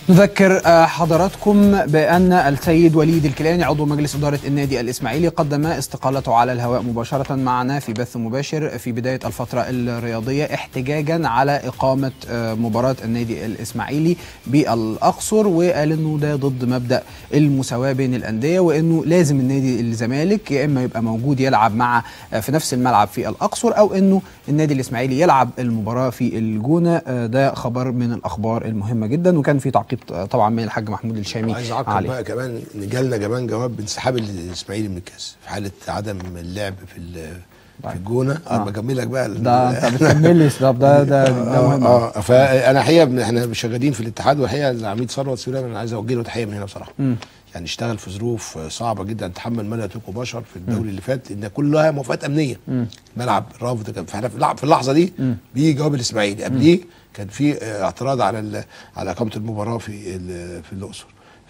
نذكر آه، حضراتكم بأن السيد وليد الكيلاني عضو مجلس إدارة النادي الإسماعيلي قدم استقالته على الهواء مباشرة معنا في بث مباشر في بداية الفترة الرياضية احتجاجا على إقامة آه، مباراة النادي الإسماعيلي بالأقصر وقال إنه ده ضد مبدأ المساواة بين الأندية وإنه لازم النادي الزمالك يا إما يبقى موجود يلعب مع آه، في نفس الملعب في الأقصر أو إنه النادي الإسماعيلي يلعب المباراة في الجونة آه، ده خبر من الأخبار المهمة جدا وكان في تعقيب آه، طبعا من الحاج محمود الشامي عايز اعقب عليه بقى كمان ان جالنا كمان جواب بانسحاب الاسماعيلي من الكاس في حاله عدم اللعب في ال- في الجونه آه. انا بكمل لك بقى ده انت بتكمل لي طب ده ده ده مهم أوي. اه فانا حقيقه بن- احنا شغالين في الاتحاد والحقيقه العميد ثروت سليمان انا عايز اوجه له تحيه من هنا بصراحه مم. يعني اشتغل في ظروف صعبه جدا تحمل ما لا يطيقه بشر في الدوري اللي فات ان كلها موافقات امنيه مم. الملعب رافض كان فاحنا في اللح- في اللحظه دي مم. بيجي جواب الاسماعيلي قبليه كان في اه، اعتراض على ال- على اقامه المباراه في ال- في الاقصر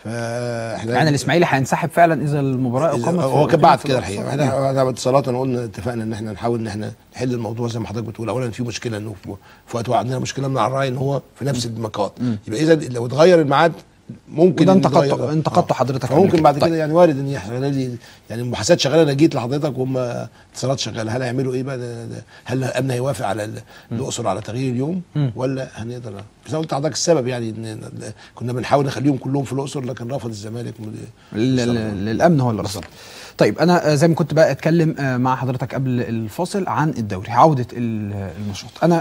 فاحنا يعني الاسماعيلي هينسحب فعلا اذا المباراه إذا- اقامت هو في- كان بعد في كده الأقصر. الحقيقه احنا احنا باتصالات انا قلنا اتفقنا ان احنا نحاول ان احنا نحل الموضوع زي ما حضرتك بتقول اولا في مشكله انه في في وقت عندنا مشكله من الراي ان هو في نفس المكان يبقى اذا لو اتغير الميعاد ممكن وده إن انتقدته- يتغير. انتقدته آه. حضرتك قبل فممكن كده. بعد طيب. كده يعني وارد ان يحصل لي يعني المحادثات شغاله انا جيت لحضرتك وهم اتصالات شغاله هل هيعملوا ايه بقى ده ده هل الامن هيوافق على ال- الاقصر على تغيير اليوم مم. ولا هنقدر بس انا قلت لحضرتك السبب يعني ان كنا بنحاول نخليهم كلهم في الاقصر لكن رفض الزمالك ال- ال- للامن هو اللي رصد طيب انا آه، زي ما كنت بقى اتكلم آه، مع حضرتك قبل الفاصل عن الدوري عوده ال- النشاط انا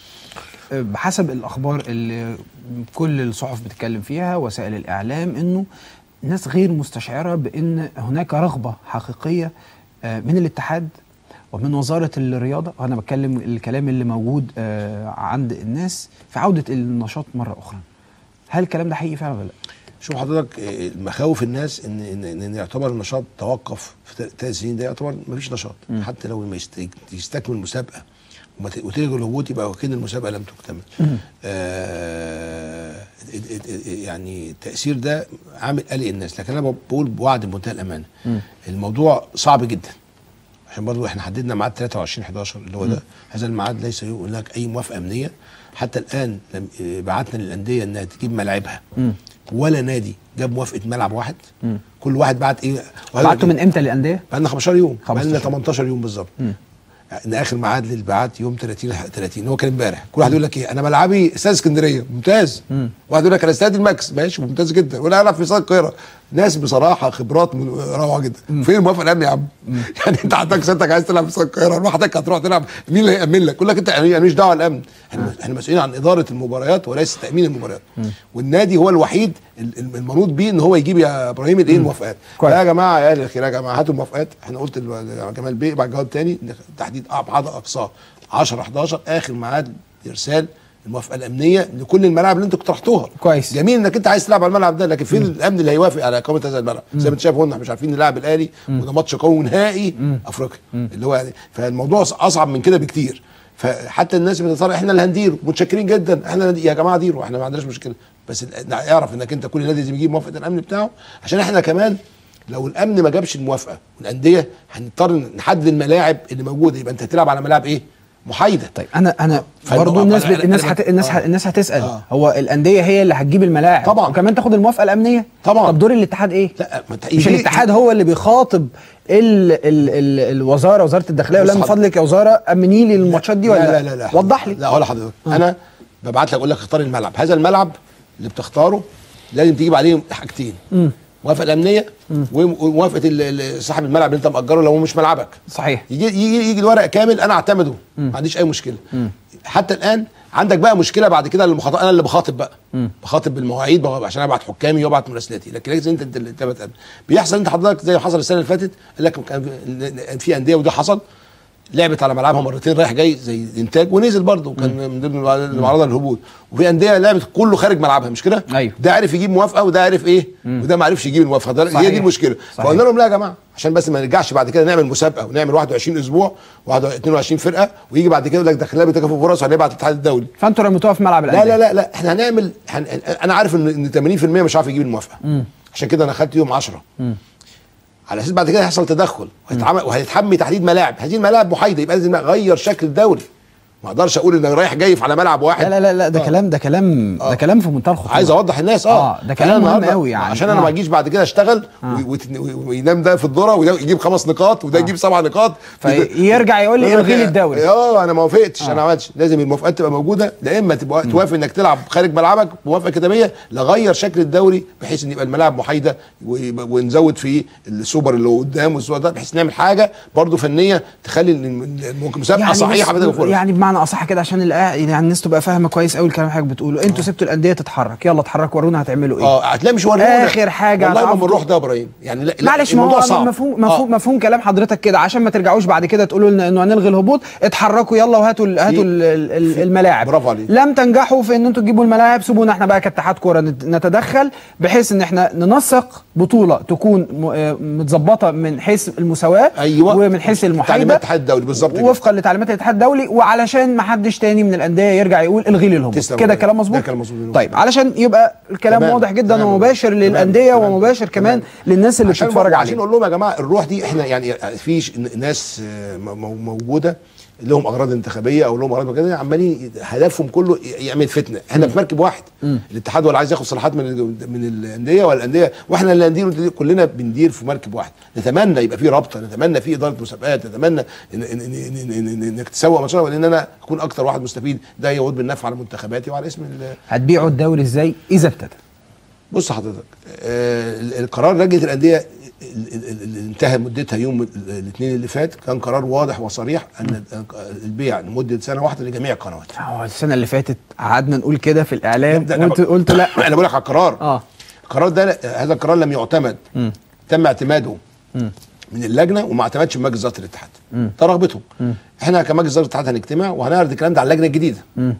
آه، بحسب الاخبار اللي كل الصحف بتتكلم فيها وسائل الاعلام انه الناس غير مستشعره بان هناك رغبه حقيقيه آه، من الاتحاد ومن وزاره الرياضه وانا بتكلم الكلام اللي موجود آه، عند الناس في عوده النشاط مره اخرى هل الكلام ده حقيقي فعلا ولا لا؟ شوف حضرتك آه، مخاوف الناس ان ان ان إن يعتبر النشاط توقف في ثلاث سنين ده يعتبر ما فيش نشاط مم. حتى لو ما يست- يستكمل المسابقه وما ت- وتلغي الهبوط يبقى كده المسابقه لم تكتمل. مم. آه ال- ال- ال- يعني التاثير ده عامل قلق الناس لكن انا بقول بوعد بمنتهى الامانه مم. الموضوع صعب جدا عشان برضو احنا حددنا ميعاد 23 11 اللي هو ده هذا الميعاد ليس هناك اي موافقه امنيه حتى الان لم آه، بعتنا للانديه انها تجيب ملاعبها مم. ولا نادي جاب موافقه ملعب واحد مم. كل واحد بعت ايه بعتوا من امتى للانديه؟ بقى لنا 15 يوم بقى 15 لنا 18 يوم بالظبط مم. ان اخر ميعاد للبعات يوم 30 30 هو كان امبارح كل واحد يقول لك ايه انا ملعبي استاد اسكندريه ممتاز مم. واحد يقول لك انا استاد الماكس ماشي ممتاز جدا ولا العب في استاد القاهره ناس بصراحه خبرات من- روعه جدا فين الموافقه الامن يا عم يعني انت عندك سيادتك عايز تلعب في استاد القاهره لوحدك هتروح تلعب مين اللي هيامن لك يقول لك انت انا ماليش دعوه الامن احنا احنا مسؤولين عن اداره المباريات وليس تامين المباريات والنادي هو الوحيد ال- ال- المنوط بيه ان هو يجيب يا ابراهيم الايه الموافقات كويس. يا جماعه يا اهل الخير يا جماعه هاتوا الموافقات احنا قلت ل- جمال بيه بعد جواب تاني إن تحديد ابعاد اقصاه 10 11 اخر ميعاد ارسال الموافقه الامنيه لكل الملاعب اللي انتوا اقترحتوها كويس. جميل انك انت عايز تلعب على الملعب ده لكن فين الامن اللي هيوافق على اقامه هذا الملعب زي ما انت شايف قلنا مش عارفين نلعب الاهلي وده ماتش قوي نهائي افريقيا اللي هو يعني فالموضوع اصعب من كده بكتير فحتى الناس بتتصارع احنا اللي هنديره متشكرين جدا احنا اللي- يا جماعه ديروا احنا ما عندناش مشكله بس ال- اعرف انك انت كل نادي لازم يجيب موافقه الامن بتاعه عشان احنا كمان لو الامن ما جابش الموافقه والانديه هنضطر نحدد الملاعب اللي موجوده يبقى انت هتلعب على ملاعب ايه؟ محايده طيب انا انا فالموضوع- برضه الناس أنا- الناس أنا- هت... الناس آه. ه... الناس هتسال آه. هو الانديه هي اللي هتجيب الملاعب طبعاً. وكمان تاخد الموافقه الامنيه طبعاً. طب دور الاتحاد ايه لا ما انت مش ليه- الاتحاد هو اللي بيخاطب ال... ال... ال... الوزاره وزاره الداخليه بص ولا من حضرتك. فضلك يا وزاره امني لي الماتشات دي ولا لا لا لا, لا وضح لي لا ولا حضرتك انا ببعت لك اقول لك اختار الملعب هذا الملعب اللي بتختاره لازم تجيب عليه حاجتين مم. موافقه الامنيه وموافقه ال- ال- صاحب الملعب اللي انت مأجره لو هو مش ملعبك صحيح يجي يجي يجي الورق كامل انا اعتمده ما عنديش اي مشكله حتى الان عندك بقى مشكله بعد كده المخاطب انا اللي بخاطب بقى بخاطب بالمواعيد بغ- عشان ابعت حكامي وابعت مراسلاتي لكن لازم انت انت اللي انت بتقدم. بيحصل انت حضرتك زي ما حصل السنه اللي فاتت قال لك كان في- في انديه وده حصل لعبت على ملعبها مرتين رايح جاي زي انتاج ونزل برضه وكان من ضمن المعارضه للهبوط وفي انديه لعبت كله خارج ملعبها مش كده؟ أيوه. ده عرف يجيب موافقه وده عرف ايه؟ وده ما عرفش يجيب الموافقه ده هي صحيح. دي المشكله صحيح. فقلنا لهم لا يا جماعه عشان بس ما نرجعش بعد كده نعمل مسابقه ونعمل 21 اسبوع 22 فرقه ويجي بعد كده يقول لك دخلها بتكافؤ فرص وهنبعت الاتحاد الدولي فانتوا رميتوها في ملعب لا الانديه لا لا لا احنا هنعمل هن... انا عارف ان ان 80% مش عارف يجيب الموافقه عشان كده انا خدت يوم 10 على اساس بعد كده هيحصل تدخل وهيتعمل وهيتحمي تحديد ملاعب هذه الملاعب محايده يبقى لازم اغير شكل الدوري ما اقدرش اقول ان رايح جاي على ملعب واحد لا لا لا, لا ده آه. كلام ده كلام ده آه. كلام في منتهى الخطوره عايز اوضح الناس اه, آه، ده كلام أنا مهم النهاردة- قوي يعني. عشان انا آه. ما اجيش بعد كده اشتغل آه. وي- ويت- وينام ده في الذره وده يجيب خمس نقاط وده يجيب سبع نقاط فيرجع يقول لي الغي لي الدوري اه انا ما وافقتش آه. انا ما عملتش لازم الموافقات تبقى موجوده لا اما تبقى توافق انك تلعب خارج ملعبك موافقه كتابيه لغير شكل الدوري بحيث ان يبقى الملاعب محايده ويبقى- ونزود في السوبر اللي قدام والسوبر ده بحيث نعمل حاجه برضو فنيه تخلي الم- المسابقه صحيحه بس- بدل الفرص يعني بمعنى اصح كده عشان الآ- يعني الناس تبقى فاهمه كويس قوي الكلام اللي حضرتك بتقوله انتوا سبتوا الانديه تتحرك يلا اتحركوا ورونا هتعملوا ايه اه هتلاقي مش ورونا آخر حاجة والله ما هتعرفوا- بنروح ده يا ابراهيم يعني لا لا معلش ما الموضوع هو صعب مفهوم مفهوم آه. مفهوم كلام حضرتك كده عشان ما ترجعوش بعد كده تقولوا لنا انه هنلغي الهبوط اتحركوا يلا وهاتوا ال- هاتوا ال- ال- ال- الملاعب برافو عليك. لم تنجحوا في ان انتوا تجيبوا الملاعب سيبونا احنا بقى كاتحاد كوره نت- نتدخل بحيث ان احنا ننسق بطوله تكون م- آه متظبطه من حيث المساواه أيوة. ومن حيث المحايده تعليمات الاتحاد الدولي بالظبط كده. وفقا لتعليمات الاتحاد الدولي وعلشان ما حدش تاني من الانديه يرجع يقول الغي لي الهبوط تسلم كده والله. كلام ده مظبوط كلام مظبوط. طيب علشان يبقى الكلام تمام. واضح جدا تمام. ومباشر تمام. للانديه تمام. ومباشر كمان تمام. للناس اللي عشان بتتفرج برضه عشان عليه نقول لهم يا جماعه الروح دي احنا يعني في ش- ناس آه، م- م- موجوده لهم اغراض انتخابيه او لهم اغراض كده عمالين هدفهم كله ي- يعمل فتنه احنا في مركب واحد الاتحاد ولا عايز ياخد صلاحات من ال- من الانديه ولا الانديه واحنا اللي هندير كلنا بندير في مركب واحد نتمنى يبقى في رابطه نتمنى في اداره مسابقات نتمنى إن إن إن إن إن إن انك تسوق ماتشات لان انا اكون اكتر واحد مستفيد ده يعود بالنفع على منتخباتي وعلى اسم ال- هتبيعوا الدوري ازاي اذا ابتدى بص حضرتك آه ال- القرار لجنه الانديه ال- ال- اللي انتهى مدتها يوم ال- الاثنين اللي فات كان قرار واضح وصريح ان البيع لمده سنه واحده لجميع القنوات هو السنه اللي فاتت قعدنا نقول كده في الاعلام ده أنا قلت ب- قلت لا انا بقول لك على القرار اه القرار ده هذا القرار لم يعتمد تم اعتماده من اللجنه وما اعتمدش من مجلس اداره الاتحاد ده رغبتهم احنا كمجلس اداره الاتحاد هنجتمع وهنعرض الكلام ده على اللجنه الجديده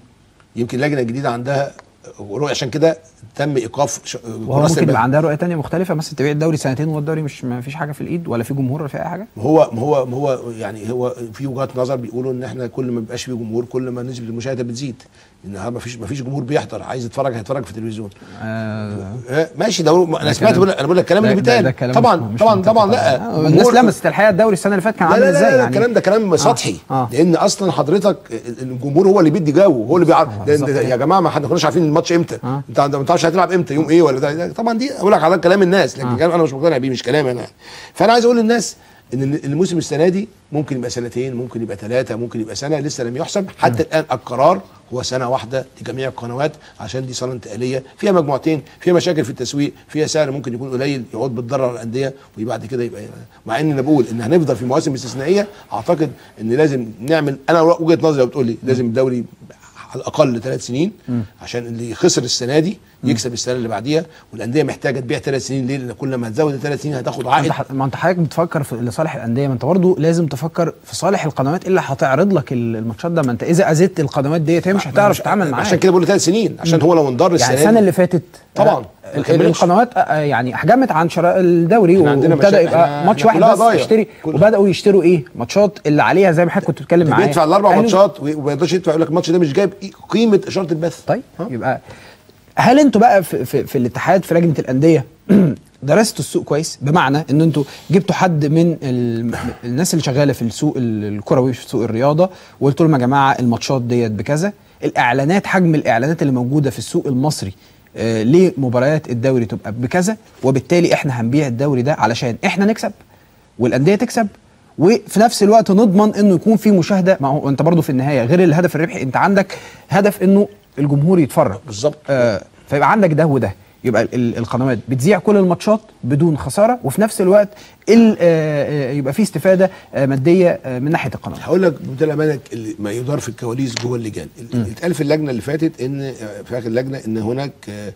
يمكن اللجنه الجديده عندها رؤيه عشان كده تم ايقاف ش- وهو كراسة ممكن البلد. يبقى عندها رؤيه تانية مختلفه مثلا تبيع الدوري سنتين وهو الدوري مش ما فيش حاجه في الايد ولا في جمهور ولا في اي حاجه ما هو ما هو ما هو يعني هو في وجهات نظر بيقولوا ان احنا كل ما بيبقاش في جمهور كل ما نسبه المشاهده بتزيد ان ما فيش ما فيش جمهور بيحضر عايز يتفرج هيتفرج في التلفزيون آه آه ماشي ده هو- انا ده سمعت كلام- بقول لك- انا بقول لك الكلام اللي ده- ده- بيتقال ده كلام طبعا مش- مش طبعا منطقي طبعا لا آه، الناس جمهور- لمست الحقيقه الدوري السنه اللي فاتت كان لا عامل لا لا, ازاي لا يعني الكلام ده كلام سطحي آه. لان اصلا حضرتك الجمهور هو اللي بيدي جو هو اللي بيعرف لان بالظبط ده- كده. يا جماعه ما احنا كناش عارفين الماتش امتى آه. انت ما تعرفش هتلعب امتى يوم ايه ولا ده, ده طبعا دي اقول لك على كلام الناس لكن آه. كلام انا مش مقتنع بيه مش كلامي انا فانا عايز اقول للناس ان الموسم السنه دي ممكن يبقى سنتين ممكن يبقى ثلاثه ممكن يبقى سنه لسه لم يحسم حتى الان القرار هو سنه واحده لجميع القنوات عشان دي صاله انتقاليه فيها مجموعتين فيها مشاكل في التسويق فيها سعر ممكن يكون قليل يعود بالضرر على الانديه وبعد كده يبقى مع ان انا بقول ان هنفضل في مواسم استثنائيه اعتقد ان لازم نعمل انا وجهه نظري لو بتقول لي لازم الدوري على الاقل ثلاث سنين عشان اللي خسر السنه دي يكسب السنه اللي بعديها والانديه محتاجه تبيع ثلاث سنين ليه؟ لان كل ما تزود الثلاث سنين هتاخد ما عائد انت ح- ما انت حضرتك بتفكر في لصالح الانديه ما انت برضه لازم تفكر في صالح القنوات اللي هتعرض لك ال- الماتشات ده ما انت اذا اذيت القنوات ديت هي مش هتعرف تتعامل معاها عشان كده بقول ثلاث سنين عشان هو لو انضر يعني السنه السنه دي اللي فاتت طبعاً، آه، ما ال- كملتش. القنوات آه، يعني احجمت عن شراء الدوري احنا عندنا وابتدى مشاكل. يبقى احنا- ماتش احنا واحد كلها بس ضايع. يشتري كل- وبداوا يشتروا ايه ماتشات اللي عليها زي ما حضرتك كنت بتتكلم معايا بيدفع الاربع قالوا- ماتشات وما يقدرش يدفع يقول لك الماتش ده مش جايب قيمه اشاره البث طيب ها؟ يبقى هل انتوا بقى في, في, في الاتحاد في لجنه الانديه درستوا السوق كويس بمعنى ان انتوا جبتوا حد من ال- الناس اللي شغاله في السوق ال- الكروي في سوق الرياضه وقلت لهم يا جماعه الماتشات ديت بكذا الاعلانات حجم الاعلانات اللي موجوده في السوق المصري آه لمباريات الدوري تبقى بكذا وبالتالي احنا هنبيع الدوري ده علشان احنا نكسب والانديه تكسب وفي نفس الوقت نضمن انه يكون في مشاهده ما هو انت برضو في النهايه غير الهدف الربحي انت عندك هدف انه الجمهور يتفرج بالظبط. آه فيبقى عندك ده وده يبقى ال- ال- القنوات بتذيع كل الماتشات بدون خساره وفي نفس الوقت ال- آه، آه، يبقى في استفاده آه، ماديه آه، من ناحيه القناه هقول لك بمنتهى الامانه اللي ما يدار في الكواليس جوه اللجان اللي اتقال في اللجنه اللي فاتت ان آه، في اخر اللجنه ان هناك آه،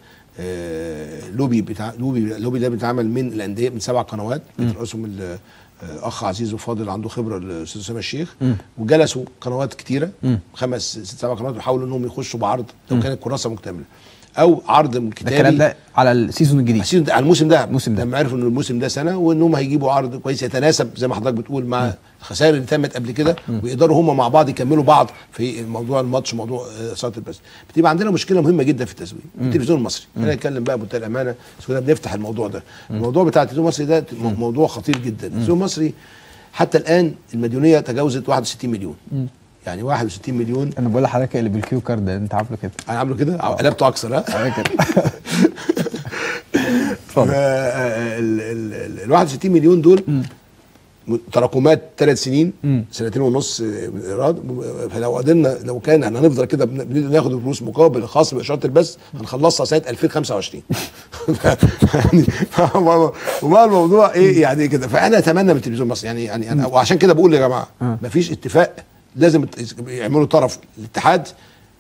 آه، لوبي بتاع لوبي لوبي ده بيتعمل من الانديه من سبع قنوات بترأسهم ال- آه، اخ عزيز وفاضل عنده خبره الاستاذ اسامه الشيخ وجلسوا قنوات كتيره خمس ست سبع قنوات وحاولوا انهم يخشوا بعرض لو كانت كراسه مكتمله او عرض ده كتابي الكلام ده على السيزون الجديد السيزون ده على الموسم ده الموسم ده. لما عرفوا ان الموسم ده سنه وانهم هيجيبوا عرض كويس يتناسب زي ما حضرتك بتقول مع الخسائر اللي تمت قبل كده ويقدروا هم مع بعض يكملوا بعض في موضوع الماتش موضوع آه، صاله البث بتبقى عندنا مشكله مهمه جدا في التسويق التلفزيون المصري انا اتكلم بقى بمنتهى الامانه بس كنا بنفتح الموضوع ده الموضوع بتاع التلفزيون المصري ده م- موضوع خطير جدا التلفزيون المصري حتى الان المديونيه تجاوزت 61 مليون يعني 61 مليون انا بقول لحضرتك اللي بالكيو كارد انت عامله كده انا عامله كده قلبته اكثر ها عامله كده اتفضل ال ال- ال 61 مليون دول تراكمات ثلاث سنين سنتين ونص ايراد فلو قدرنا لو كان احنا هنفضل كده بن- بن- ناخد الفلوس مقابل خاص باشاره البث هنخلصها سنه 2025 يعني فهو- وبقى الموضوع ايه يعني كده فانا اتمنى من التلفزيون المصري يعني يعني انا وعشان كده بقول يا جماعه مفيش اتفاق لازم الت- يعملوا طرف الاتحاد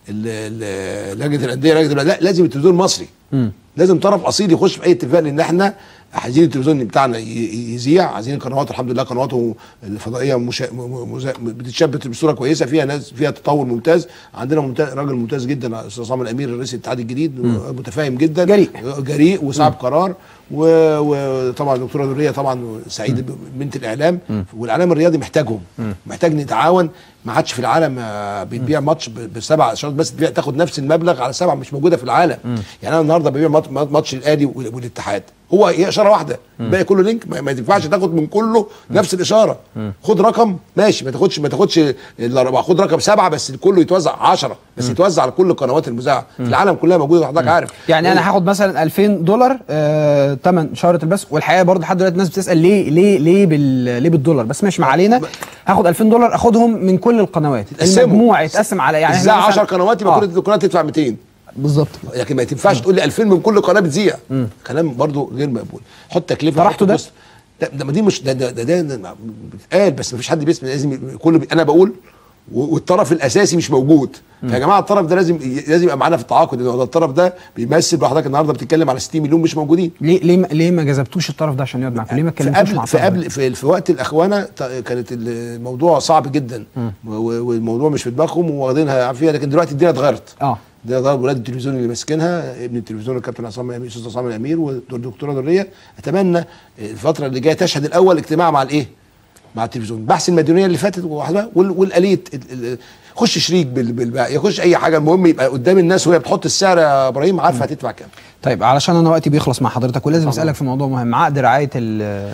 ال- ال- لجنه الانديه لجنه الأندية، لا لازم التلفزيون المصري لازم طرف اصيل يخش في اي اتفاق لان احنا عايزين التلفزيون بتاعنا ي- ي- يذيع عايزين القنوات الحمد لله قنواته الفضائيه مشا... م- م- مزا- بتتشبت بصوره كويسه فيها ناس فيها تطور ممتاز عندنا ممتاز راجل ممتاز جدا استاذ عصام الامير رئيس الاتحاد الجديد متفاهم جدا جريء. جريء وصعب قرار و- وطبعا الدكتوره دوريه طبعا سعيده ب- بنت الاعلام والاعلام الرياضي محتاجهم محتاج نتعاون ما عادش في العالم آه، بيتبيع ماتش ب- بسبع اشارات بس تبيع تاخد نفس المبلغ على سبعه مش موجوده في العالم يعني انا النهارده ببيع مات- مات- ماتش الاهلي وال- والاتحاد هو هي اشاره واحده الباقي كله لينك ما, ما ينفعش تاخد من كله نفس الاشاره خد رقم ماشي ما تاخدش ما تاخدش الاربعه خد رقم سبعه بس كله يتوزع 10 بس يتوزع على كل القنوات المذاعه في العالم كلها موجوده حضرتك عارف يعني انا هاخد مثلا 2000 دولار آه تمن شهره البث والحقيقه برضه لحد دلوقتي الناس بتسال ليه ليه ليه بال ليه بالدولار بس ماشي ما علينا هاخد 2000 دولار اخدهم من كل القنوات تقسموا. المجموع يتقسم على يعني يعني إحنا 10 مثلاً- قنوات يبقى آه، كل القنوات تدفع 200 بالظبط لكن ما تنفعش تقول لي 2000 من كل قناه بتذيع كلام برضو غير مقبول حط تكلفه طرحته حط ده؟ بص- لا ده ما دي مش ده ده ده, ده, ده بيتقال بس ما فيش حد بيسمع لازم ي- كله بي انا بقول و- والطرف الاساسي مش موجود فيا جماعه الطرف ده لازم ي- لازم يبقى معانا في التعاقد لأن هو ده الطرف ده بيمثل حضرتك النهارده بتتكلم على 60 مليون مش موجودين ليه ليه ما- ليه ما جذبتوش الطرف ده عشان يقعد معاكم ليه ما في اتكلمتوش مع قبل في الطرف ده؟ قبل في, في وقت الاخوانه ت- كانت الموضوع صعب جدا و- و- والموضوع مش في دماغهم وواخدينها فيها لكن دلوقتي الدنيا اتغيرت اه ده ضرب ولاد التلفزيون اللي ماسكينها ابن التلفزيون الكابتن عصام الامير الاستاذ عصام الامير والدكتوره دريه اتمنى الفتره اللي جايه تشهد الاول اجتماع مع الايه؟ مع التلفزيون بحث المديونيه اللي فاتت وواحده وال- والاليه ال- ال- خش شريك بال- بالباقي يخش اي حاجه المهم يبقى قدام الناس وهي بتحط السعر يا ابراهيم عارفه هتدفع كام طيب علشان انا وقتي بيخلص مع حضرتك ولازم اسالك في موضوع مهم عقد رعايه ال-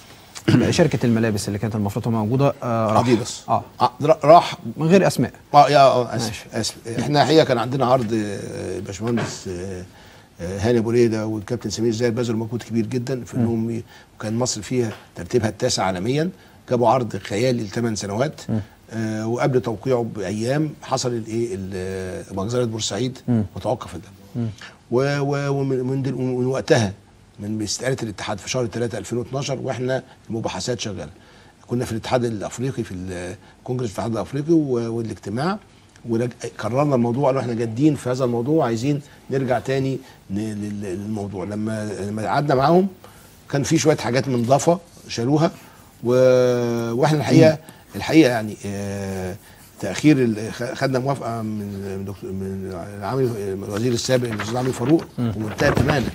شركه الملابس اللي كانت المفروض تبقى موجوده آه راح. اديداس اه آه، راح من غير اسماء اه يا آه، اسف اسف احنا الحقيقه كان عندنا عرض آه، باشمهندس آه، آه، هاني ابو ريده والكابتن سمير زاهر بذلوا مجهود كبير جدا في انهم ي- وكان مصر فيها ترتيبها التاسع عالميا جابوا عرض خيالي لثمان سنوات آه وقبل توقيعه بايام حصل الايه ال- مجزره بورسعيد وتوقف الدم و- و- ومن من دل- ومن وقتها من استقاله الاتحاد في شهر 3 2012 واحنا المباحثات شغاله كنا في الاتحاد الافريقي في الكونجرس الاتحاد الافريقي و- والاجتماع وقررنا الموضوع قالوا احنا جادين في هذا الموضوع عايزين نرجع تاني ن- لل- للموضوع لما لما قعدنا معاهم كان في شويه حاجات منضافه شالوها و... واحنا الحقيقه الحقيقه يعني آه تاخير ال- خ- خدنا موافقه من دكتور من العامل الوزير السابق الاستاذ عامل فاروق ومنتهى الامانه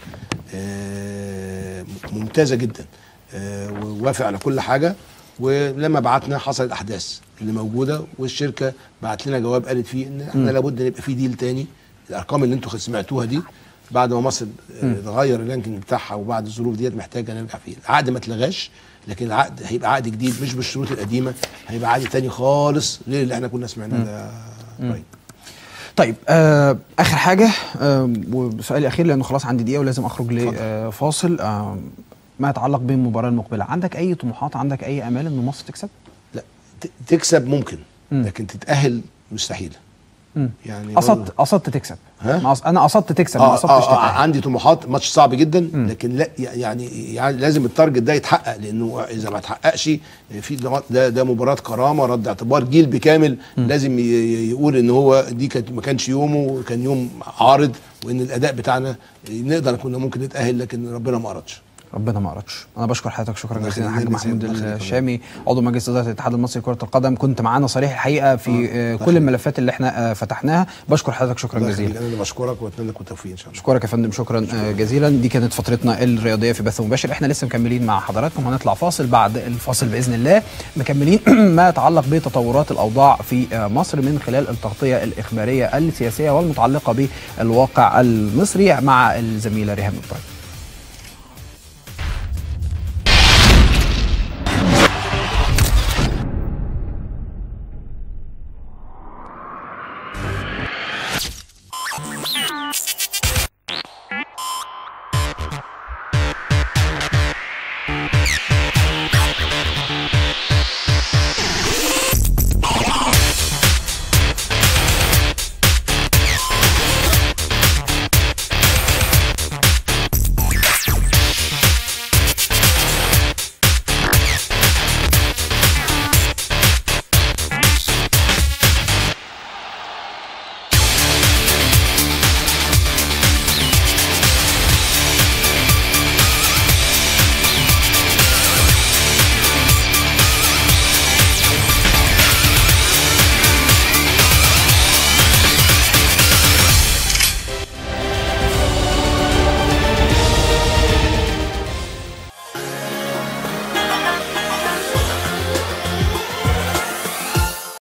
آه ممتازه جدا آه ووافق على كل حاجه ولما بعتنا حصل الاحداث اللي موجوده والشركه بعت لنا جواب قالت فيه ان احنا لابد نبقى في ديل تاني الارقام اللي انتوا سمعتوها دي بعد ما مصر آه، اتغير الرانكينج بتاعها وبعد الظروف ديت محتاجه نرجع فيه العقد ما اتلغاش لكن العقد هيبقى عقد جديد مش بالشروط القديمه هيبقى عقد تاني خالص غير اللي احنا كنا سمعناه ده طيب طيب آه اخر حاجه آه وسؤالي الاخير لانه خلاص عندي دقيقه ولازم اخرج لفاصل آه ما يتعلق بالمباراه المقبله عندك اي طموحات عندك اي امال ان مصر تكسب لا ت- تكسب ممكن مم. لكن تتاهل مستحيل مم. يعني قصدت قصدت تكسب ها؟ ما قص- انا قصدت تكسب ما آه قصدتش آه آه تتأهل. عندي طموحات ماتش صعب جدا لكن لا يعني, يعني لازم التارجت ده يتحقق لانه اذا ما اتحققش في ده- ده ده مباراه كرامه رد اعتبار جيل بكامل لازم ي- ي- يقول ان هو دي كانت ما كانش يومه كان يوم عارض وان الاداء بتاعنا نقدر كنا ممكن نتاهل لكن ربنا ما ارادش ربنا ما اردش انا بشكر حضرتك شكرا الله جزيلا يخليك، حاج الله محمود يخليك، الله يخليك. الشامي عضو مجلس اداره الاتحاد المصري لكره القدم كنت معانا صريح الحقيقه في آه كل الملفات اللي احنا آه فتحناها بشكر حضرتك شكرا الله جزيلا يخليك، انا اللي بشكرك واتمنى لكم التوفيق ان شاء الله اشكرك يا فندم شكرا آه، جزيلا دي كانت فترتنا الرياضيه في بث مباشر احنا لسه مكملين مع حضراتكم هنطلع فاصل بعد الفاصل باذن الله مكملين ما يتعلق بتطورات الاوضاع في آه، مصر من خلال التغطيه الاخباريه السياسيه والمتعلقه بالواقع المصري مع الزميله ريهام ابراهيم